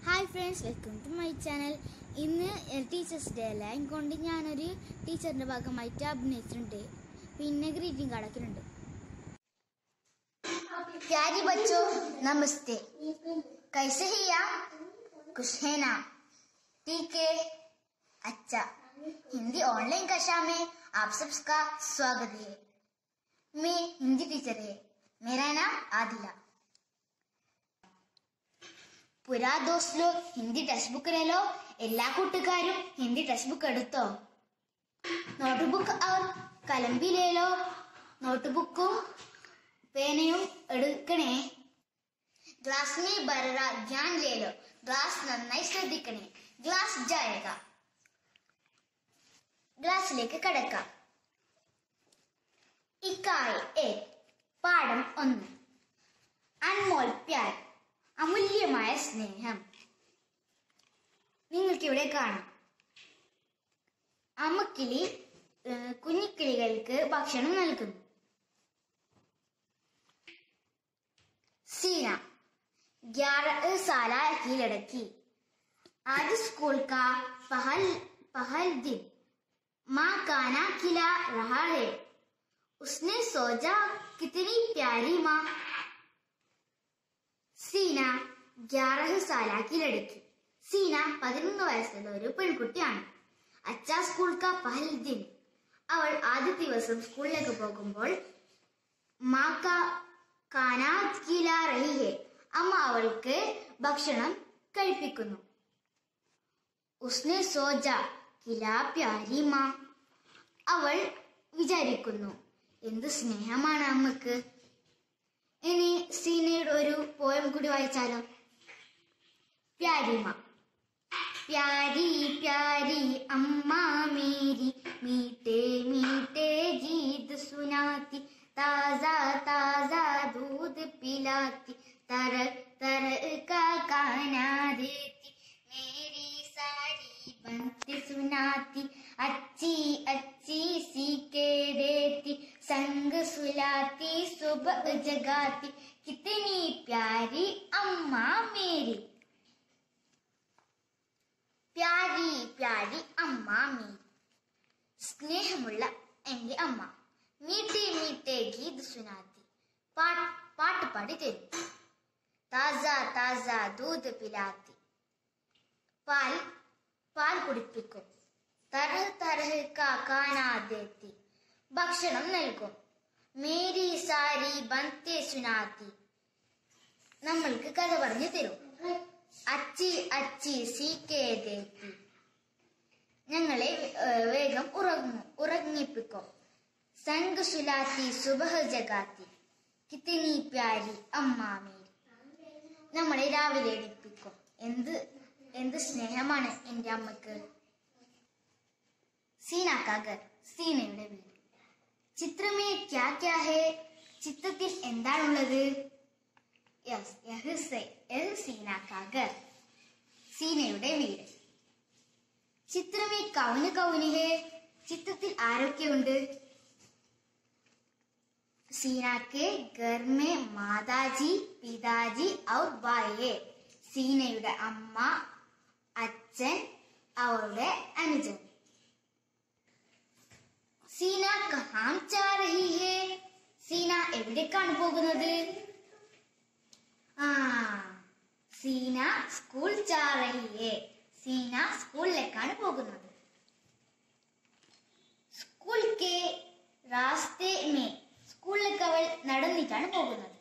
hi friends welcome to my channel ഇന്ന് teachers day അല്ല കൊണ്ട് ഞാനൊരു ടീച്ചറിൻ്റെ ഭാഗമായിട്ട് അഭിനയിച്ചിട്ടുണ്ട് പിന്നെ ഗ്രീറ്റിംഗ് കാർഡൊക്കെ ഉണ്ട് प्यारी बच्चों नमस्ते कैसे हैं आप खुश है ना ठीक है अच्छा हिंदी ऑनलाइन कक्षा में आप सबका स्वागत है मैं हिंदी टीचर है मेरा नाम आदिला പുരാ ദോസ്ലോ ഹിന്ദി ടെക്സ്റ്റ് ബുക്ക് ലേലോ എല്ലാ കൂട്ടുകാരും ഹിന്ദി ടെക്സ്റ്റ് ബുക്ക് എടുത്തോ നോട്ട് ബുക്ക് അവർ കലമ്പിലേലോ നോട്ട് ബുക്കും പേനയും എടുക്കണേ ഗ്ലാസ് മേ ബറ ധ്യാൻ ലേലോ ഗ്ലാസ് നന്നായി ശ്രദ്ധിക്കണേ ഗ്ലാസ് ജായക ഗ്ലാസ്സിലേക്ക് കടക്കാം ഇക്കായി എ പാഠം ഒന്ന് അൻമോൾ പ്യാർ അമൂല്യമായ സ്നേഹം നിങ്ങൾക്കിവിടെ കാണാം അമ്മക്കിളി ഏഹ്, കുഞ്ഞിക്കിളികൾക്ക് ഭക്ഷണം നൽകുന്നു सीना ग्यारह साल की लड़की आज स्कूल का पहल पहल दिन माँ खाना खिला रहा है उसने सोचा कितनी प्यारी माँ സീന ഗ്യാറഹ് സാലാക്കി ലടുക്കി സീന പതിനൊന്ന് വയസ്സുള്ള ഒരു പെൺകുട്ടിയാണ് അച്ഛാ സ്കൂൾ കാ പഹൽ ദിൻ അവൾ ആദ്യ ദിവസം സ്കൂളിലേക്ക് പോകുമ്പോൾ മാ കാ കാനാ ഖിലാ റഹി ഹെ അമ്മ അവൾക്ക് ഭക്ഷണം കഴിപ്പിക്കുന്നു ഉസ്നെ സോജ കിലാ പ്യാരി മാ അവൾ വിചാരിക്കുന്നു എന്ത് സ്നേഹമാണ് അമ്മക്ക് ഇനി സീനയുടെ ഒരു പോയം കൂടി വായിച്ചാലോ പ്യാരിമ प्यारी प्यारी अम्मा मेरी मीठे मीठे गीत सुनाती ताजा ताजा दूध पिलाती तरह तरह का गाना देती मेरी सारी बनती सुनाती अच्छी अच्छी सीखे देती संग सुलाती सुबह जगाती कितनी प्यारी अम्मा मेरी പ്യാരി പ്യാരി അമ്മ മീ സ്നേഹമുള്ള എന്റെ അമ്മ മീട്ടെ മീട്ടെ ഗീത് സുനാത്തി പാട്ട് പാട്ട് പാടി തരും താസ താസ ദൂത് പിലാത്തി പാൽ പാൽ കുടിപ്പിക്കും തരഹ് തരഹ് കാ കാനാ ദേത്തി ഭക്ഷണം നൽകും മേരി സാരി ബന്തെ സുനാത്തി നമ്മൾക്ക് കഥ പറഞ്ഞു തരും അച്ചി അച്ചി സീക്കേ ദേത്തി ഞങ്ങളെ ഏഹ്, വേഗം ഉറങ്ങും ഉറങ്ങിപ്പിക്കും സംഗ് സുലാത്തി സുബഹ ജഗാത്തി കിത്തിനി പ്യാരി അമ്മാമേരി നമ്മളെ രാവിലെ എണിപ്പിക്കും എന്ത് എന്ത് സ്നേഹമാണ് എന്റെ അമ്മക്ക് സീനാക്കാഗർ സീനയുടെ വീട് ചിത്രമേ ക്യാ ക്യാ ഹേ ചിത്രത്തിൽ എന്താണുള്ളത് യെസ് യഹ് സെ- യഹ് സീന കാ ഘർ സീനയുടെ വീട് ചിത്രമേ കൗന് കൗന് ഹേ ചിത്രത്തിൽ ആരൊക്കെയുണ്ട് സീന കെ ഘർ മേ മാതാജി പിതാജി ഔർ ഭായേ സീനയുടെ അമ്മ അച്ഛൻ അവളുടെ അനുജൻ സീന കഹാം ചാ രഹി ഹേ സീന എവിടേക്കാണ് പോകുന്നത് ആ സീന സ്കൂൾ ചാറഹിയെ സീന സ്കൂളിലേക്കാണ് പോകുന്നത് സ്കൂൾ കെ റാസ്തേ മേ സ്കൂളിലേക്ക് അവൾ നടന്നിട്ടാണ് പോകുന്നത്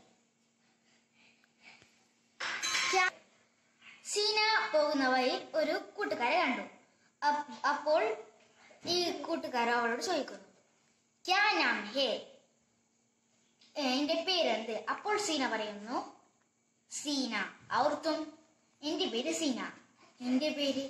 ക്യാ- സീന പോകുന്ന വഴി ഒരു കൂട്ടുകാരെ കണ്ടു അപ്പ് അപ്പോൾ ഈ കൂട്ടുകാരൻ അവളോട് ചോദിക്കുന്നു ക്യാ നാം ഹേ "ഏ, എന്റെ പേരെന്ത് അപ്പോൾ സീന പറയുന്നു സീന ഔർത്തും എന്റെ പേര് സീന എന്റെ പേര്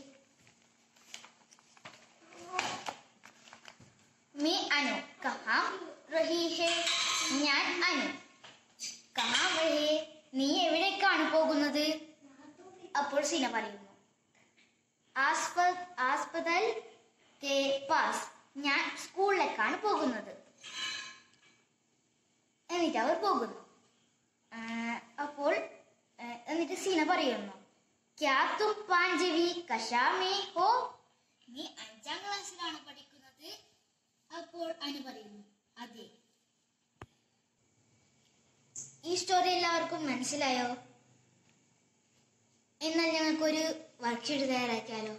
മേ അനു കഹാം റഹി ഹേ ഞാൻ അനു കഹാം റഹേ നീ എവിടേക്കാണ് പോകുന്നത് അപ്പോൾ സീന പറയുന്നു ആസ്പ- ആസ്പതൽ കെ പാസ് ഞാൻ സ്കൂളിലേക്കാണ് പോകുന്നത് എന്നിട്ട് അവർ പോകുന്നു ആ, അപ്പോൾ ആ, എന്നിട്ട് സീന പറയുന്നു ക്യാ തും പാഞ്ചവി കഷാമേ ഹോ നീ അഞ്ചാം ക്ലാസ്സിലാണ് പഠിക്കുന്നത് അപ്പോൾ അനു പറയുന്നു അതെ ഈ സ്റ്റോറി എല്ലാവർക്കും മനസ്സിലായോ എന്നാൽ ഞങ്ങൾക്കൊരു വർക്ക്ഷീറ്റ് തയ്യാറാക്കിയാലോ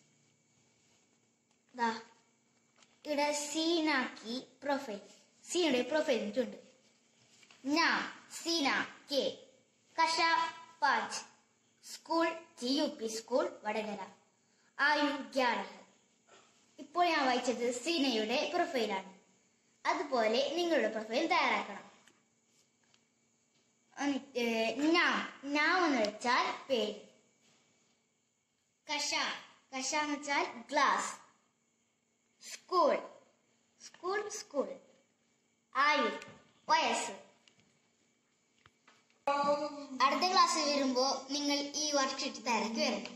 ദാ ഇവിടെ സീനാക്കി പ്രൊഫൈൽ സീനയുടെ പ്രൊഫൈൽ ഇട്ടുണ്ട് ഞാൻ സീന കെ കഷ പാഞ്ച് school G U P school Vadakara ആയു ഗ്യാരഹ ഇപ്പോൾ ഞാൻ വായിച്ചത് സീനയുടെ പ്രൊഫൈലാണ് അതുപോലെ നിങ്ങളുടെ പ്രൊഫൈൽ തയ്യാറാക്കണം എന്നിട്ട് നാം നാം എന്ന് വെച്ചാൽ പേര് കഷ കഷ എന്ന് വെച്ചാൽ ഗ്ലാസ് സ്കൂൾ സ്കൂൾ സ്കൂൾ ആയു വയസ്സ് അടുത്ത ക്ലാസ്സിൽ വരുമ്പോ നിങ്ങൾ ഈ വർക്ക്ഷീറ്റ് തയ്യാറാക്കി വരണം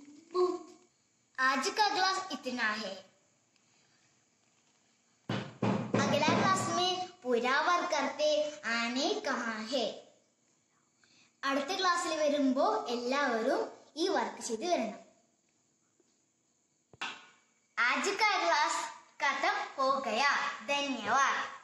आज का क्लास इतना है अगला क्लास में पूरा वर्क करते आने कहाँ है അടുത്ത ക്ലാസ്സിൽ വരുമ്പോ എല്ലാവരും ഈ വർക്ക് ചെയ്ത് വരണം आज का क्लास खत्म हो गया धन्यवाद